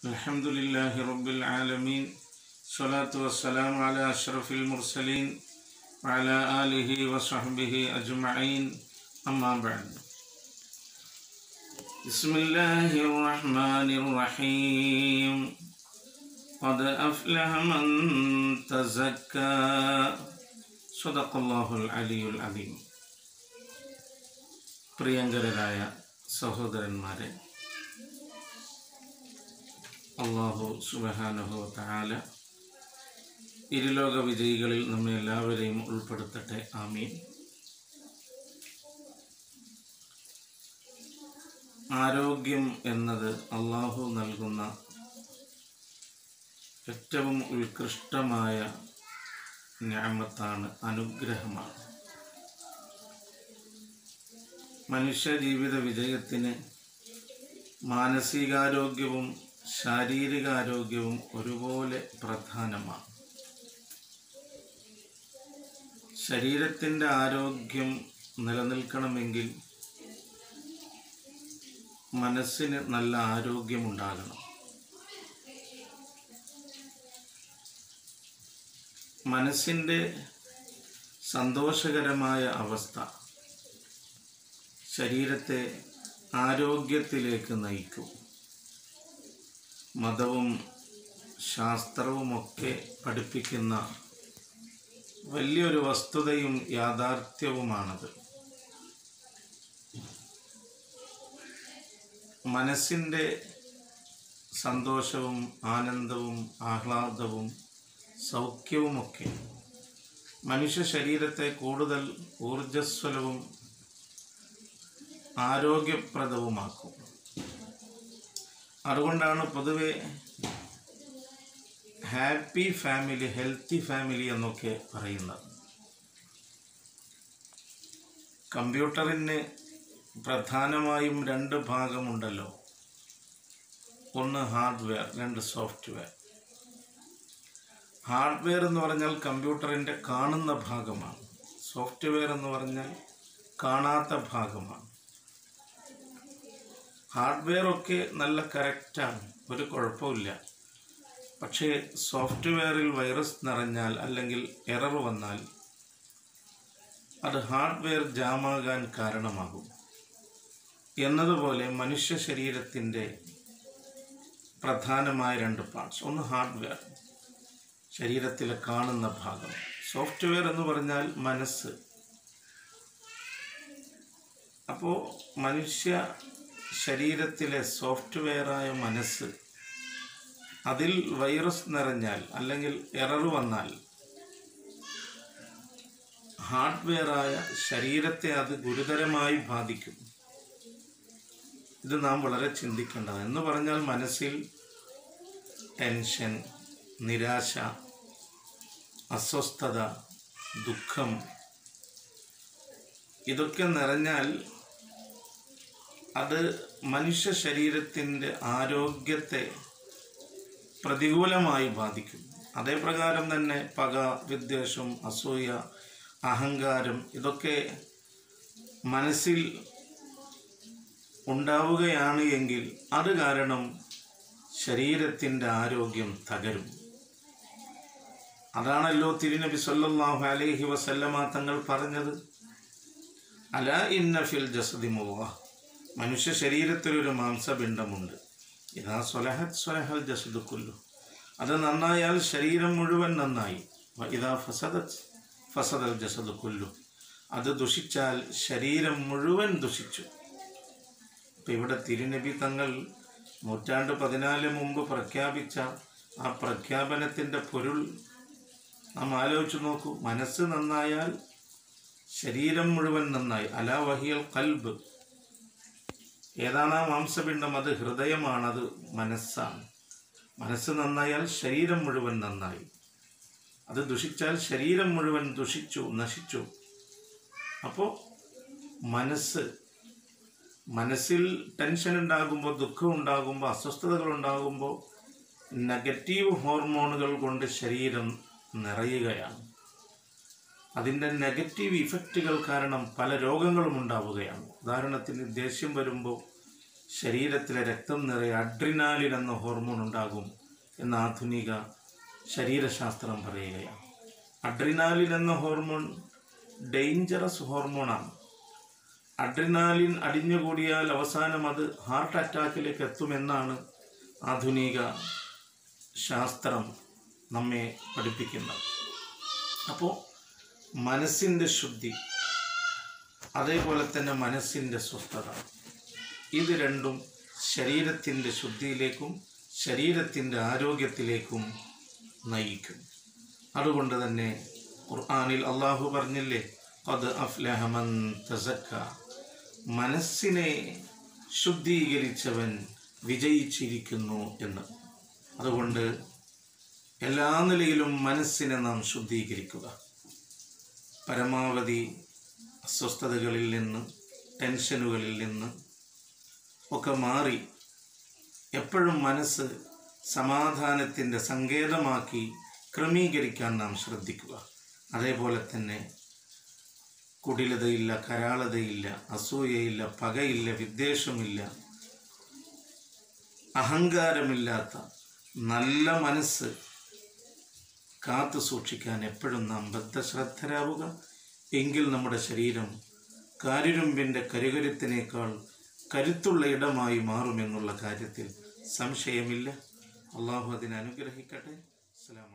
الحمد لله رب العالمين الصلاة والسلام على أشرف المرسلين وعلى آله وصحبه أجمعين أما بعد بسم الله الرحمن الرحيم قد أفلح من تزكى صدق الله العلي العظيم പ്രിയങ്കരായ സഹോദരന്മാരെ അള്ളാഹു സുബഹാനഹു താല ഇരുലോക വിജയികളിൽ നമ്മെ എല്ലാവരെയും ഉൾപ്പെടുത്തട്ടെ ആമീൻ ആരോഗ്യം എന്നത് അള്ളാഹു നൽകുന്ന ഏറ്റവും ഉത്കൃഷ്ടമായ ഞാമത്താണ് അനുഗ്രഹമാണ് മനുഷ്യ ജീവിത വിജയത്തിന് മാനസികാരോഗ്യവും ശാരീരികാരോഗ്യവും ഒരുപോലെ പ്രധാനമാണ് ശരീരത്തിൻ്റെ ആരോഗ്യം നിലനിൽക്കണമെങ്കിൽ മനസ്സിന് നല്ല ആരോഗ്യമുണ്ടാകണം മനസ്സിൻ്റെ സന്തോഷകരമായ അവസ്ഥ ശരീരത്തെ ആരോഗ്യത്തിലേക്ക് നയിക്കും മതവും ശാസ്ത്രവുമൊക്കെ പഠിപ്പിക്കുന്ന വലിയൊരു വസ്തുതയും യാഥാർത്ഥ്യവുമാണത് മനസ്സിൻ്റെ സന്തോഷവും ആനന്ദവും ആഹ്ലാദവും സൗഖ്യവുമൊക്കെ മനുഷ്യ ശരീരത്തെ കൂടുതൽ ഊർജസ്വലവും ആരോഗ്യപ്രദവുമാക്കും അതുകൊണ്ടാണ് പൊതുവെ ഹാപ്പി ഫാമിലി ഹെൽത്തി ഫാമിലി എന്നൊക്കെ പറയുന്നത് കമ്പ്യൂട്ടറിന് പ്രധാനമായും രണ്ട് ഭാഗമുണ്ടല്ലോ ഒന്ന് ഹാർഡ്വെയർ രണ്ട് സോഫ്റ്റ്വെയർ ഹാർഡ്വെയർ എന്ന് പറഞ്ഞാൽ കമ്പ്യൂട്ടറിൻ്റെ കാണുന്ന ഭാഗമാണ് സോഫ്റ്റ്വെയർ എന്ന് പറഞ്ഞാൽ കാണാത്ത ഭാഗമാണ് ഹാർഡ്വെയർ ഒക്കെ നല്ല കറക്റ്റാണ് ഒരു കുഴപ്പമില്ല പക്ഷേ സോഫ്റ്റ്വെയറിൽ വൈറസ് നിറഞ്ഞാൽ അല്ലെങ്കിൽ എറർ വന്നാൽ അത് ഹാർഡ്വെയർ ജാമാകാൻ കാരണമാകും എന്നതുപോലെ മനുഷ്യ ശരീരത്തിൻ്റെ പ്രധാനമായ രണ്ട് പാർട്സ് ഒന്ന് ഹാർഡ്വെയർ ശരീരത്തിലെ കാണുന്ന ഭാഗം സോഫ്റ്റ്വെയർ എന്ന് പറഞ്ഞാൽ മനസ്സ് അപ്പോൾ മനുഷ്യ ശരീരത്തിലെ സോഫ്റ്റ്വെയറായ മനസ്സ് അതിൽ വൈറസ് നിറഞ്ഞാൽ അല്ലെങ്കിൽ എറർ വന്നാൽ ഹാർഡ്വെയറായ ശരീരത്തെ അത് ഗുരുതരമായി ബാധിക്കും ഇത് നാം വളരെ ചിന്തിക്കേണ്ടത് എന്ന് പറഞ്ഞാൽ മനസ്സിൽ ടെൻഷൻ നിരാശ അസ്വസ്ഥത ദുഃഖം ഇതൊക്കെ നിറഞ്ഞാൽ അത് മനുഷ്യ ശരീരത്തിൻ്റെ ആരോഗ്യത്തെ പ്രതികൂലമായി ബാധിക്കും അതേപ്രകാരം തന്നെ പക വിദ്വേഷം അസൂയ അഹങ്കാരം ഇതൊക്കെ മനസ്സിൽ ഉണ്ടാവുകയാണ് എങ്കിൽ അത് കാരണം ശരീരത്തിൻ്റെ ആരോഗ്യം തകരും അതാണല്ലോ തിരുനബി സല്ലല്ലാഹു അലൈഹി വസല്ലമ തങ്ങൾ പറഞ്ഞത് അല ഇന്ന ഫിൽ ജസദി മുള്ള മനുഷ്യ ശരീരത്തിലൊരു മാംസപിണ്ഡമുണ്ട് ഇതാ സ്വലഹത് സ്വലഹൽ ജസദുക്കുല്ലു അത് നന്നായാൽ ശരീരം മുഴുവൻ നന്നായി ഇതാ ഫസദത് ഫസദൽ ജസദുക്കുല്ലു അത് ദുഷിച്ചാൽ ശരീരം മുഴുവൻ ദുഷിച്ചു അപ്പം ഇവിടെ തിരുനബി തങ്ങൾ നൂറ്റാണ്ട് പതിനാല് മുമ്പ് പ്രഖ്യാപിച്ച ആ പ്രഖ്യാപനത്തിൻ്റെ പൊരുൾ നാം ആലോചിച്ച് നോക്കൂ മനസ്സ് നന്നായാൽ ശരീരം മുഴുവൻ നന്നായി അലാ വഹിയൽ കൽബ് ഏതാണ് ആ മാംസപിണ്ഡം അത് ഹൃദയമാണ് അത് മനസ്സാണ് മനസ്സ് നന്നായാൽ ശരീരം മുഴുവൻ നന്നായി അത് ദുഷിച്ചാൽ ശരീരം മുഴുവൻ ദുഷിച്ചു നശിച്ചു അപ്പോൾ മനസ്സ് മനസ്സിൽ ടെൻഷൻ ഉണ്ടാകുമ്പോൾ ദുഃഖം ഉണ്ടാകുമ്പോൾ അസ്വസ്ഥതകൾ ഉണ്ടാകുമ്പോൾ നെഗറ്റീവ് ഹോർമോണുകൾ കൊണ്ട് ശരീരം നിറയുകയാണ് അതിൻ്റെ നെഗറ്റീവ് ഇഫക്റ്റുകൾ കാരണം പല രോഗങ്ങളും ഉണ്ടാവുകയാണ് ഉദാഹരണത്തിന് ദേഷ്യം വരുമ്പോൾ ശരീരത്തിലെ രക്തം നിറയെ അഡ്രിനാലിൻ എന്ന ഹോർമോൺ ഉണ്ടാകും എന്ന് ആധുനിക ശരീരശാസ്ത്രം പറയുകയാണ് അഡ്രിനാലിൻ എന്ന ഹോർമോൺ ഡേഞ്ചറസ് ഹോർമോണാണ് അഡ്രിനാലിൻ അടിഞ്ഞുകൂടിയാൽ അവസാനം അത് ഹാർട്ട് അറ്റാക്കിലേക്ക് എത്തുമെന്നാണ് ആധുനിക ശാസ്ത്രം നമ്മെ പഠിപ്പിക്കുന്നത് അപ്പോൾ മനസ്സിൻ്റെ ശുദ്ധി അതേപോലെ തന്നെ മനസ്സിൻ്റെ സ്വസ്ഥത ഇത് രണ്ടും ശരീരത്തിൻ്റെ ശുദ്ധിയിലേക്കും ശരീരത്തിൻ്റെ ആരോഗ്യത്തിലേക്കും നയിക്കും അതുകൊണ്ട് തന്നെ ഖുർആനിൽ അള്ളാഹു പറഞ്ഞില്ലേ അത് അഫ്ലഹമൻ തസക്ക മനസ്സിനെ ശുദ്ധീകരിച്ചവൻ വിജയിച്ചിരിക്കുന്നു എന്ന് അതുകൊണ്ട് എല്ലാ നിലയിലും മനസ്സിനെ നാം ശുദ്ധീകരിക്കുക പരമാവധി അസ്വസ്ഥതകളിൽ നിന്ന് ടെൻഷനുകളിൽ നിന്ന് ഒക്കെ മാറി എപ്പോഴും മനസ്സ് സമാധാനത്തിൻ്റെ സങ്കേതമാക്കി ക്രമീകരിക്കാൻ നാം ശ്രദ്ധിക്കുക അതേപോലെ തന്നെ കുടിലതയില്ല കരാളതയില്ല അസൂയയില്ല പകയില്ല വിദ്വേഷമില്ല അഹങ്കാരമില്ലാത്ത നല്ല മനസ്സ് കാത്തു സൂക്ഷിക്കാൻ എപ്പോഴും നാം ബദ്ധശ്രദ്ധരാവുക എങ്കിൽ നമ്മുടെ ശരീരം കാരിരുമ്പിൻ്റെ കരുകരുത്തിനേക്കാൾ കരുത്തുള്ള ഇടമായി മാറുമെന്നുള്ള കാര്യത്തിൽ സംശയമില്ല അള്ളാഹു അതിനെ അനുഗ്രഹിക്കട്ടെ അസ്സലാമു